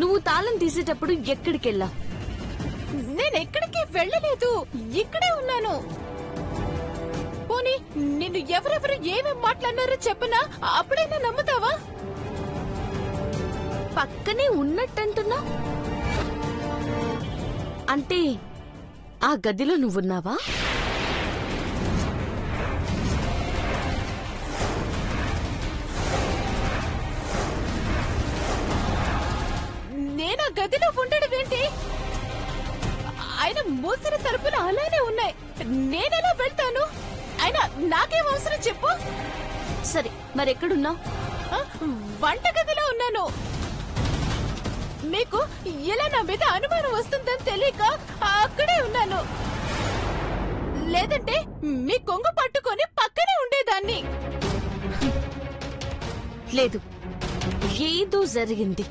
నువ్వు తాళం తీసేటప్పుడు ఎక్కడికెళ్ళా నేను ఎక్కడికి వెళ్ళలేదు ఇక్కడే ఉన్నాను పోనీ నిన్ను ఎవరెవరు ఏమేం మాట్లాడినారో చెప్పనా అప్పుడైనా నమ్ముతావా పక్కనే ఉన్నట్టంటున్నా అంటే ఆ గదిలో నువ్వున్నావా నేను ఆ గదిలో ఉండడం ఏంటి ఆయన మూసిన తలుపులు అలానే ఉన్నాయి నేనెలా వెళ్తాను ఆయన నాకేం అవసరం చెప్పు సరే మరెక్కడున్నావు ఆ, వంట గదిలో ఉన్నాను మీకు ఇలా నా మీద అనుమానం వస్తుందని తెలియక అక్కడే ఉన్నాను లేదంటే మీ కొంగు పట్టుకొని పక్కనే ఉండేదాన్ని లేదు ఏదో జరిగింది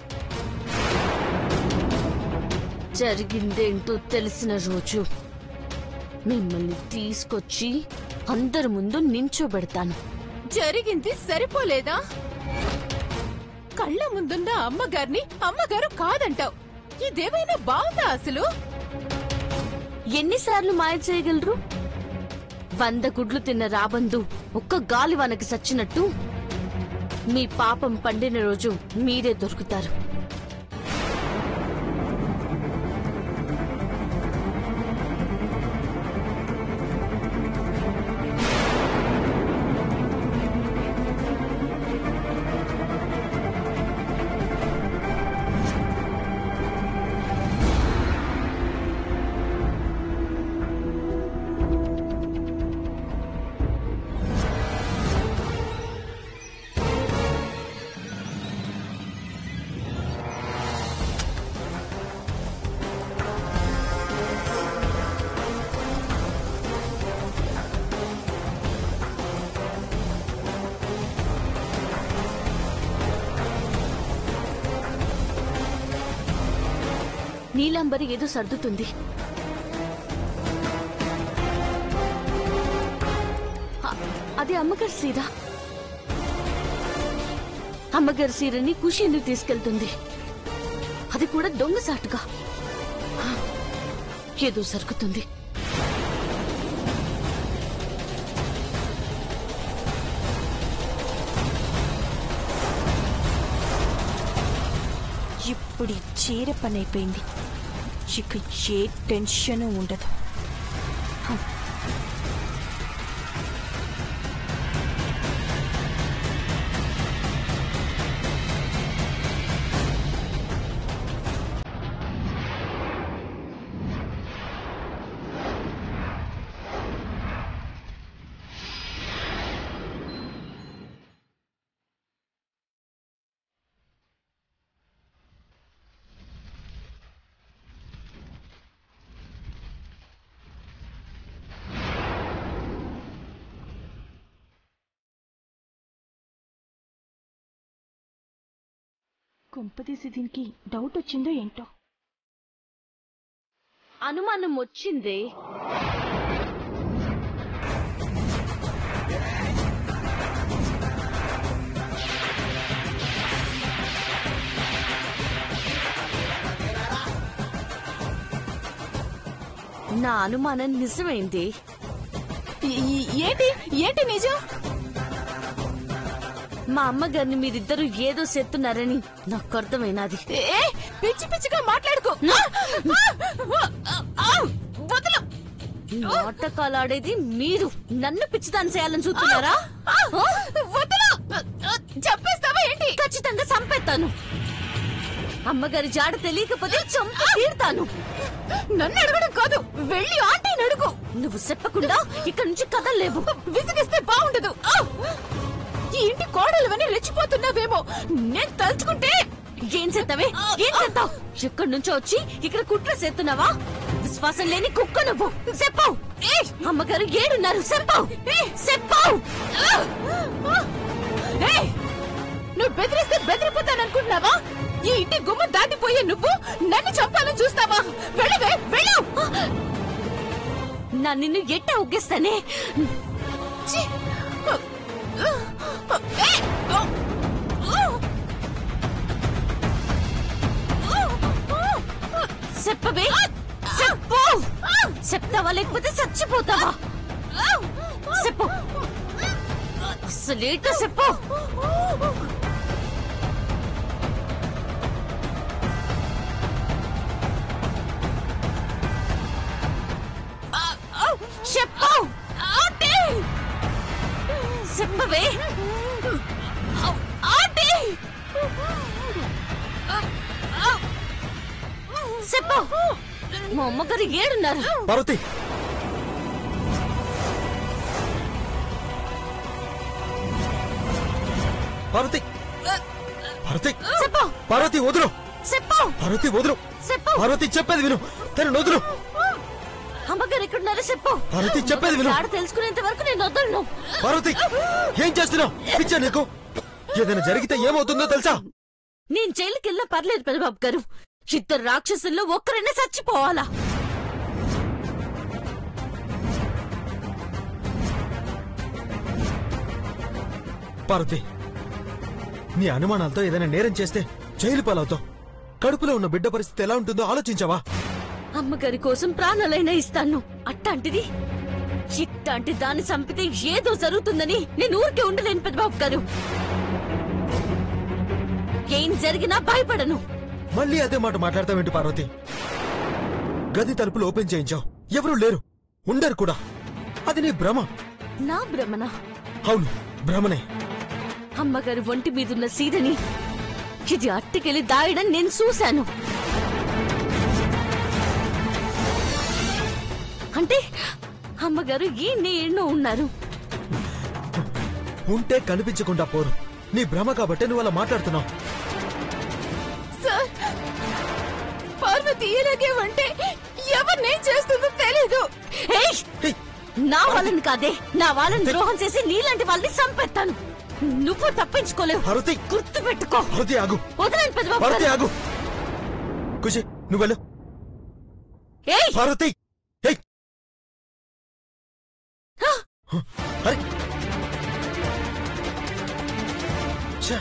జరిగిందేంటో తెలిసిన రోజు మిమ్మల్ని తీసుకొచ్చి అందరి ముందు నించోబెడతాను జరిగింది సరిపోలేదా కళ్ళ ముందున్న అమ్మగారిని అమ్మగారు కాదంటావు ఇదేమైనా బాగుందా అసలు ఎన్నిసార్లు మాయ చేయగలరు వంద గుడ్లు తిన్న రాబందు ఒక్క గాలి వనకి సచ్చినట్టు మీ పాపం పండిన రోజు మీరే దొరుకుతారు నీలాంబరి ఏదో సర్దుతుంది అ- అది అమ్మగారి సీర అమ్మగారి సీరని ఖుషి ఎందుకు తీసుకెళ్తుంది అది కూడా దొంగసాటుగా హ, ఏదో సరుకుతుంది ఇప్పుడు ఈ చీర పని అయిపోయింది ఇక ఏ టెన్షన్ ఉండదు కొంపదీసి దీనికి డౌట్ వచ్చిందో ఏంటో అనుమానం వచ్చిందే నా అనుమానం నిజమైంది ఈ- ఈ- ఏంటి ఏంటి నిజం మా అమ్మగారిని మీరిద్దరూ ఏదో చేస్తున్నారని నాకు అర్థమైనది ఏ పిచ్చి పిచ్చిగా మాట్లాడుకో ఆ, వదలు నాటకాలు ఆడేది మీరు నన్ను పిచ్చిదాన్ని చేయాలని చూస్తున్నారా ఆ, వదలు చంపేస్తావా ఏంటి ఖచ్చితంగా చంపేస్తాను అమ్మగారి జాడ తెలియకపోతే చంపి తీరుతాను నన్ను అడగడం కాదు వెళ్ళి ఆంటీని అడుగు నువ్వు చెప్పకుండా ఇక్కడి నుంచి కదలలేవు విసిగిస్తే బాగుండదు ఆ! ఈ ఇంటి కోడలువని రెచ్చిపోతున్నావేమో నేను తలుచుకుంటే ఏం చేస్తావే ఏం చేస్తావు ఎక్కడి నుంచో వచ్చి ఇక్కడ కుట్ర చేస్తున్నావా విశ్వాసం లేని కుక్క నువ్వు చెప్పావు అమ్మగారు ఏడున్నారు చెప్పావు చెప్పావు ఏయ్! నువ్వు బెదిరిస్తే బెదిరిపోతాననుకుంటున్నావా ఈ ఇంటి గుమ్మ దాటిపోయే నువ్వు నన్ను చంపాలని చూస్తావా వెళ్ళవే వెళ్ళు నా నిన్ను ఎట్ట ఒగ్గేస్తానే ఛీ! ఏయ్! చెప్పవే చెప్పు చెప్తావా లేకపోతే చచ్చిపోతావా చెప్పు అసలేంటో చెప్పు చెప్పు చెప్పవే చెప్పు మా అమ్మగారు ఏడున్నారు పార్వతి పార్వతి పార్వతి చెప్పు పార్వతి వదులు చెప్పు పార్వతి వదులు చెప్పు పార్వతి చెప్పేది విను తను వదులు అమ్మగారు ఎక్కడున్నారో చెప్పు పార్వతి చెప్పేది విను ఆడ తెలుసుకునేంత వరకు నేను వదలను పార్వతి ఏం చేస్తున్నావు పిచ్చా నీకు ఏదైనా జరిగితే ఏమవుతుందో తెలుసా నేను జైలుకి వెళ్ళినా పర్లేదు పెద్దబాబు గారు ఇద్దరు రాక్షసుల్లో ఒక్కరైనా చచ్చిపోవాలా పార్వతి నీ అనుమానాలతో ఏదైనా నేరం చేస్తే జైలు పాలవుతావు కడుపులో ఉన్న బిడ్డ పరిస్థితి ఎలా ఉంటుందో ఆలోచించావా అమ్మగారి కోసం ప్రాణాలైనా ఇస్తాను అట్టాంటిది ఇట్టాంటి దాన్ని చంపితే ఏదో జరుగుతుందని నేను ఊరికే ఉండలేను పెద్దబాబు గారు ఏం జరిగినా భయపడను మళ్ళీ అదే మాట మాట్లాడతావేంటి పార్వతి గది తలుపులు ఓపెన్ చేయించావు ఎవరూ లేరు ఉండరు కూడా అది నీ భ్రమ నా భ్రమణ అవును భ్రమనే అమ్మగారి ఒంటి మీదున్న సీదని ఇది అట్టుకెళ్లి దాయడం నేను చూశాను అంటే అమ్మగారు ఈ నీళ్ళు ఉన్నారు ఉంటే కనిపించకుండా పోరు నీ భ్రమ కాబట్టే నువ్వు అలా మాట్లాడుతున్నావు సార్ పార్వతి ఇలాగే ఉంటే ఎవరినేం చేస్తుందో తెలీదు ఏయ్! ఏయ్, నా వాళ్ళని కాదే నా వాళ్ళని ద్రోహం చేసి నీలాంటి వాళ్ళని చంపేస్తాను నువ్వు తప్పించుకోలేవు పార్వతి గుర్తు పెట్టుకో పార్వతి ఆగు వదలండి పెద్దబాబు పార్వతి గారు. ఆగు ఖుషి నువ్వు వెళ్ళు ఏయ్! పార్వతి ఏయ్ అరే ఛ!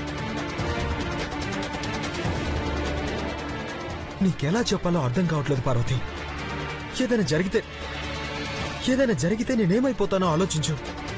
నీకెలా చెప్పాలో అర్థం కావట్లేదు పార్వతి ఏదైనా జరిగితే ఏదైనా జరిగితే నేనేమైపోతానో ఆలోచించు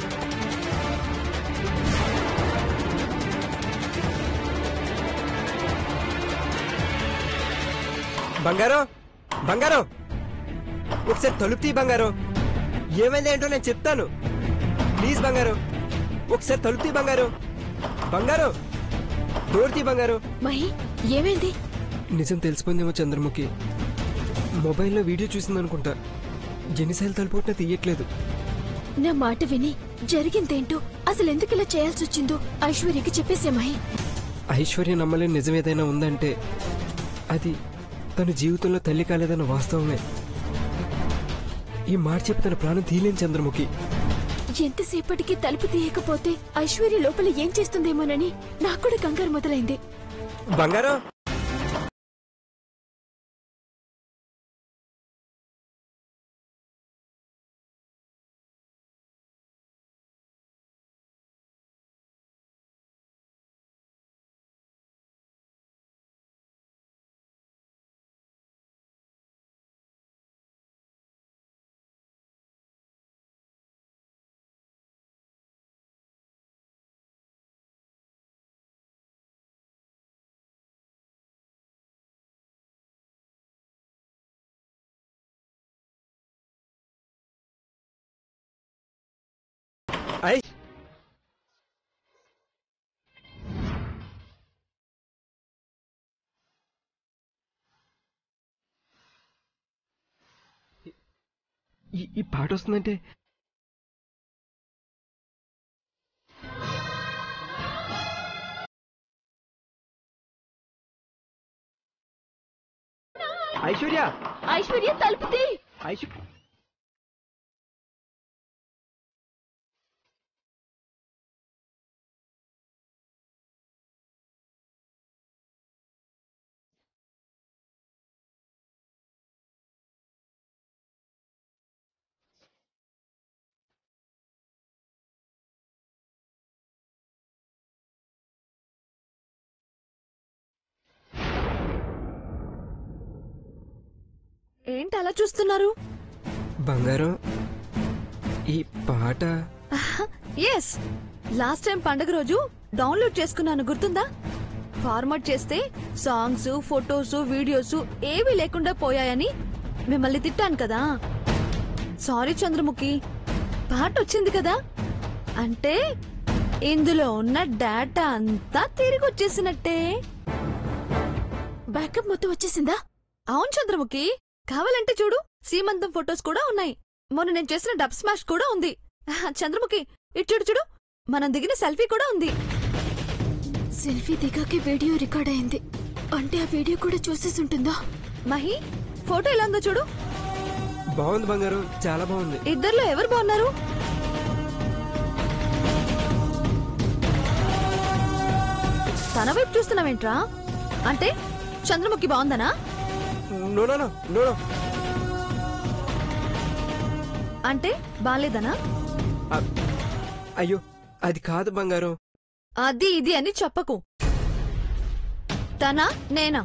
బంగారం బంగారం ఒకసారి తలుపు తీ బంగారం ఏమైంది ఏంటో నేను చెప్తాను ప్లీజ్ బంగారం ఒకసారి తలుపు తీ బంగారం బంగారం డోర్ తీ బంగారం మహి ఏమైంది నిజం తెలిసిపోయిందేమో చంద్రముఖి మొబైల్లో వీడియో చూసిందనుకుంటా ఎన్నిసార్లు తలుపు కొట్టినా తీయట్లేదు నా మాట విని జరిగిందేంటో అసలు ఎందుకు ఇలా చేయాల్సి వచ్చిందో ఐశ్వర్యకి చెప్పేసే మహి ఐశ్వర్య నమ్మలేని నిజం ఏదైనా ఉందంటే అది తన జీవితంలో తల్లి కాలేదన్న వాస్తవమే ఈ మాట చెప్పి తన ప్రాణం తీయలేని చంద్రముఖి ఎంతసేపటికి తలుపు తీయకపోతే ఐశ్వర్య లోపల ఏం చేస్తుందేమోనని నాకు కూడా కంగారు మొదలైంది బంగారం ఐ ఈ- ఈ పాట వస్తుందంటే ఐశ్వర్య ఐశ్వర్య తలుపు తీ ఐశ్వర్య ఏంటి అలా చూస్తున్నారు బంగారం ఈ పాట ఎస్ లాస్ట్ టైం పండగ రోజు డౌన్లోడ్ చేసుకున్నాను గుర్తుందా ఫార్మాట్ చేస్తే సాంగ్స్ ఫొటోస్ వీడియోస్ ఏవీ లేకుండా పోయాయని మిమ్మల్ని తిట్టాను కదా సారీ చంద్రముఖి పాట వచ్చింది కదా అంటే ఇందులో ఉన్న డేటా అంతా తిరిగి వచ్చేసినట్టే బ్యాకప్ మొత్తం వచ్చేసిందా అవును చంద్రముఖి కావాలంటే చూడు సీమంతం ఫొటోస్ కూడా ఉన్నాయి మొన్న నేను చేసిన డబ్ స్మాష్ కూడా ఉంది ఆహా, చంద్రముఖి ఇటు చూడు చూడు మనం దిగిన సెల్ఫీ కూడా ఉంది సెల్ఫీ దిగాకే వీడియో రికార్డ్ అయింది అంటే ఆ వీడియో కూడా చూసేసి ఉంటుందా మహి ఫోటో ఎలా ఉందో చూడు బాగుంది బంగారం చాలా బాగుంది ఇద్దర్లో ఎవరు బాగున్నారు తన వైపు చూస్తున్నావేంట్రా అంటే చంద్రముఖి బాగుందనా no no no no no. అంటే బాలేదనా ఆ, అయ్యో అది కాదు బంగారం అది ఇది అని చెప్పకు తనా నేనా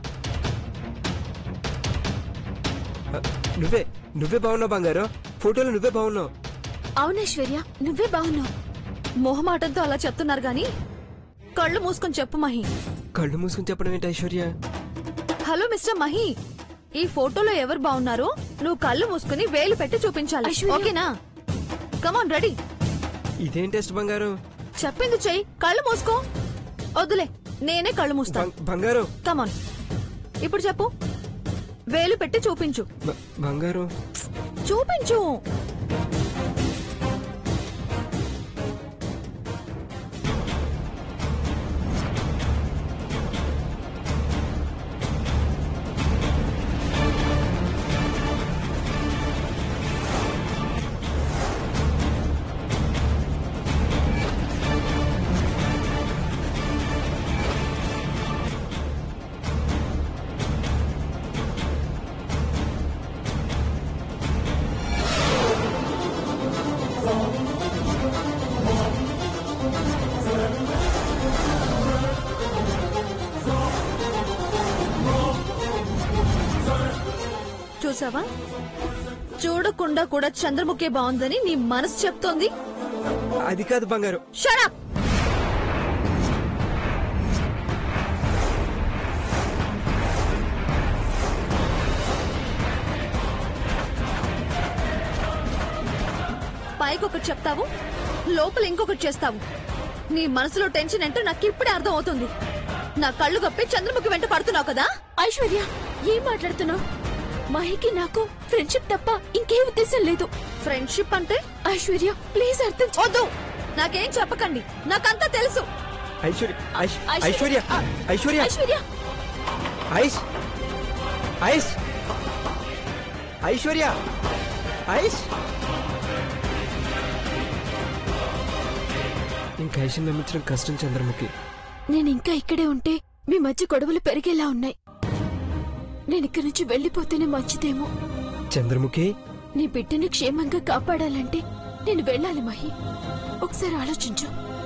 ఆ, నువ్వే నువ్వే బాగున్నావు బంగారం ఫోటోలో నువ్వే బాగున్నావు అవునైశ్వర్య నువ్వే బాగున్నావు మొహమాటంతో అలా చెప్తున్నారు గాని కళ్ళు మూసుకొని చెప్పు మహి కళ్ళు మూసుకుని చెప్పడం ఏంటి ఐశ్వర్య హలో మిస్టర్ మహి ఈ ఫోటోలో ఎవరు బాగున్నారో నువ్వు కళ్ళు మూసుకుని వేలు పెట్టి చూపించాలి ఐశ్వర్య. ఓకేనా కమాన్ రెడీ ఇదేం టెస్ట్ బంగారం చెప్పింది చెయ్యి కళ్ళు మూసుకో వద్దులే నేనే కళ్ళు మూస్తాను బం- బంగారం కమాన్ ఇప్పుడు చెప్పు వేలు పెట్టి చూపించు బ- బంగారం చూపించు చూసావా చూడకుండా కూడా చంద్రముఖి బాగుందని నీ మనసు చెప్తోంది అది కాదు బంగారం షడప్ పైకి ఒకటి చెప్తావు లోపల ఇంకొకటి చేస్తావు నీ మనసులో టెన్షన్ ఏంటో నాకు ఇప్పుడే అర్థం అవుతుంది నా కళ్ళు కప్పి చంద్రముఖి వెంట పడుతున్నావు కదా ఐశ్వర్య ఏం మాట్లాడుతున్నావు మహికి నాకు ఫ్రెండ్షిప్ తప్ప ఇంకే ఉద్దేశం లేదు ఫ్రెండ్షిప్ అంటే ఐశ్వర్య ప్లీజ్ అర్థం చే- వద్దు నాకేం చెప్పకండి నాకంతా తెలుసు ఐశ్వర్య ఐశ్- ఐశ్వర్య- ఐశ్వర్య ఆ, ఐశ్వర్య ఐశ్వర్య ఐష్ ఐష్ ఐశ్వర్య ఐష్ ఇంకా ఐశ్వర్య నమ్మించడం కష్టం చంద్రముఖి నేను ఇంకా ఇక్కడే ఉంటే మీ మధ్య గొడవలు పెరిగేలా ఉన్నాయి నేను ఇక్కడి నుంచి వెళ్ళిపోతేనే మంచిదేమో చంద్రముఖి నీ బిడ్డని క్షేమంగా కాపాడాలంటే నేను వెళ్ళాలి మహి ఒకసారి ఆలోచించు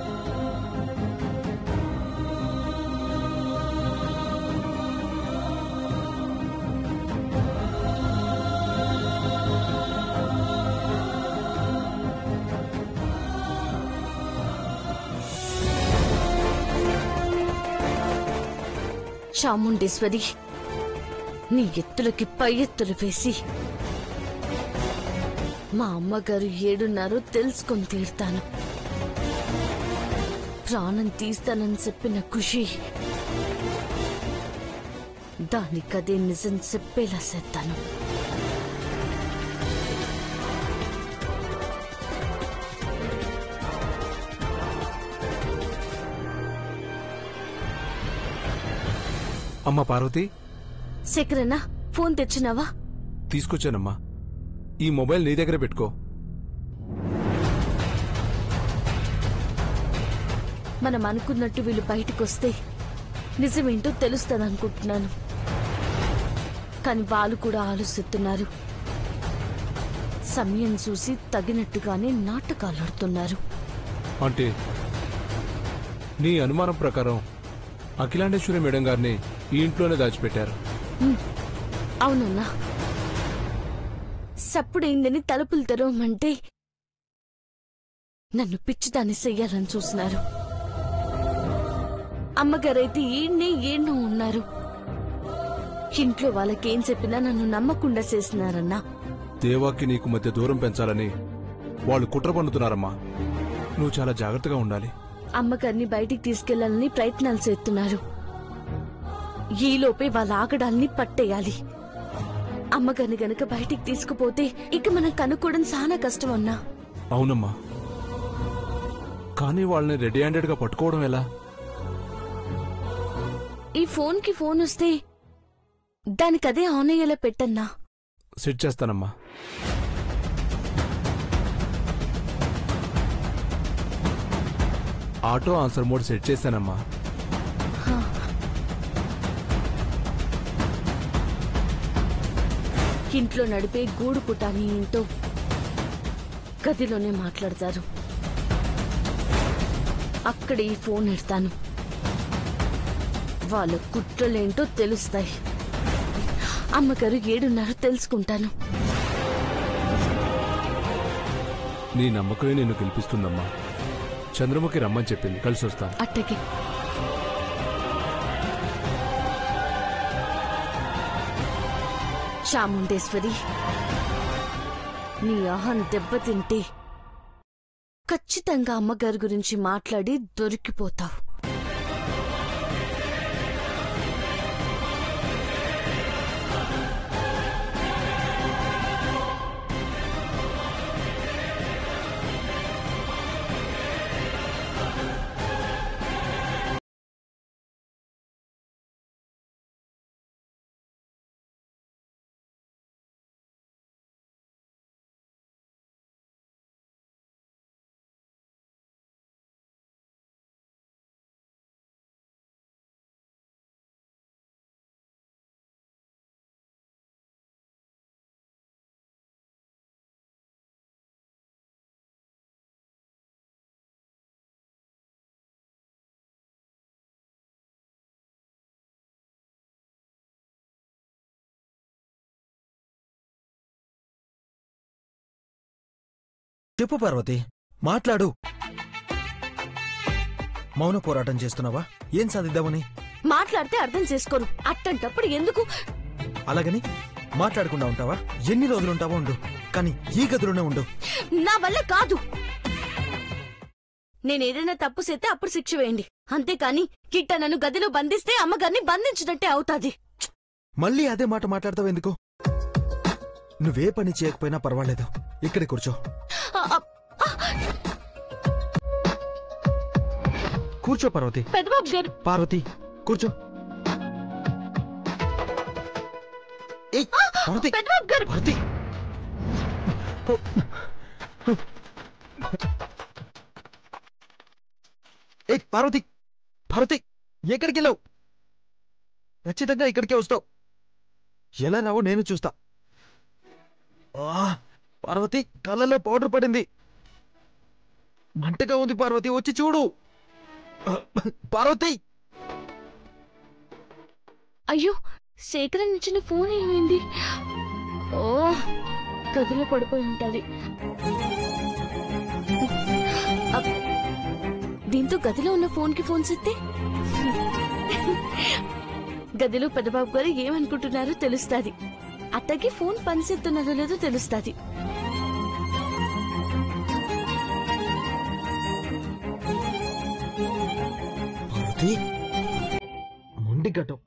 చాముండేశ్వరి నీ ఎత్తులకి పై ఎత్తులు వేసి మా అమ్మగారు ఏడున్నారో తెలుసుకొని తీరుతాను ప్రాణం తీస్తానని చెప్పిన ఖుషి దానికదే నిజం చెప్పేలా చేస్తాను అమ్మా పార్వతి శేఖరన్నా ఫోన్ తెచ్చినావా తీసుకొచ్చానమ్మా ఈ మొబైల్ నీ దగ్గర పెట్టుకో మనం అనుకున్నట్టు వీళ్ళు బయటకొస్తే నిజమేంటో తెలుస్తుంది అనుకుంటున్నాను కానీ వాళ్ళు కూడా ఆలోచిస్తున్నారు సమయం చూసి తగినట్టుగానే నాటకాలు ఆడుతున్నారు అంటే నీ అనుమానం ప్రకారం అఖిలాండేశ్వరి మేడం గారిని ఈ ఇంట్లోనే దాచిపెట్టారు అవునన్నా సప్పుడైందని తలుపులు తెరవమంటే నన్ను పిచ్చిదాన్ని చెయ్యాలని చూస్తున్నారు అమ్మగారైతే ఈడ్నే ఏడ్నో ఉన్నారు ఇంట్లో వాళ్ళకేం చెప్పినా నన్ను నమ్మకుండా చేసినారన్నా దేవాకి నీకు మధ్య దూరం పెంచాలని వాళ్ళు కుట్ర పన్నుతున్నారమ్మా నువ్వు చాలా జాగ్రత్తగా ఉండాలి అమ్మగారిని బయటికి తీసుకెళ్లాలని ప్రయత్నాలు చేస్తున్నారు ఈలోపే వాళ్ళ ఆగడాల్ని పట్టేయాలి అమ్మగారిని గనక బయటికి తీసుకుపోతే ఇక మనం కనుక్కోవడం చాలా కష్టం అన్నా అవునమ్మా కానీ వాళ్ళని రెడీ హ్యాండెడ్ గా పట్టుకోవడం ఎలా ఈ ఫోన్ కి ఫోన్ వస్తే దానికి అదే ఆన్ అయ్యేలా పెట్టన్నా సెట్ చేస్తానమ్మా ఆటో ఆన్సర్ మోడ్ సెట్ చేశానమ్మా ఇంట్లో నడిపే గూడు పుటాని ఏంటో గదిలోనే మాట్లాడతారు అక్కడ ఈ ఫోన్ ఎడతాను వాళ్ళ కుట్రలేంటో తెలుస్తాయి అమ్మగారు ఏడున్నారో తెలుసుకుంటాను నీ నమ్మకమే నిన్ను గెలిపిస్తుందమ్మా చంద్రముఖి రమ్మని చెప్పింది కలిసి వస్తాను అట్టకి చాముండేశ్వరి నీ అహం దెబ్బతింటే ఖచ్చితంగా అమ్మగారి గురించి మాట్లాడి దొరికిపోతావు చెప్పు పార్వతి మాట్లాడు మౌన పోరాటం చేస్తున్నావా ఏం సాధిద్దామని మాట్లాడితే అర్థం చేసుకోరు అట్టంటప్పుడు ఎందుకు అలాగని మాట్లాడకుండా ఉంటావా ఎన్ని రోజులు ఉంటావో ఉండు కానీ ఈ గదిలోనే ఉండు నా వల్ల కాదు నేనేదైనా తప్పు చేస్తే అప్పుడు శిక్ష వేయండి అంతేకాని కిట్ట నన్ను గదిలో బంధిస్తే అమ్మగారిని బంధించినట్టే అవుతాది మళ్ళీ అదే మాట మాట్లాడతావు ఎందుకు నువ్వే పని చేయకపోయినా పర్వాలేదు ఇక్కడ కూర్చో ఆ, ఆ, కూర్చో పార్వతి పెద్దబాబు గారు పార్వతి కూర్చో ఏయ్, పార్వతి పెద్దబాబు గారు పార్వతి ఏ పార్వతి పార్వతి ఎక్కడికి వెళ్ళావు ఖచ్చితంగా ఇక్కడికే వస్తావు ఎలా రావో నేను చూస్తా ఆ, పార్వతి కళ్ళలో పౌడర్ పడింది మంటగా ఉంది పార్వతి వచ్చి చూడు పార్వతి అయ్యో శేఖరన్ ఇచ్చిన ఫోన్ ఏమైంది ఓ గదిలో పడిపోయి ఉంటది అప్. దీంతో గదిలో ఉన్న ఫోన్ కి ఫోన్స్ ఇస్తే గదిలో పెద్దబాబు గారు ఏమనుకుంటున్నారో తెలుస్తాది అత్తకి ఫోన్ పనిచేస్తున్నారో లేదో తెలుస్తాది పార్వతి మొండి గట్టం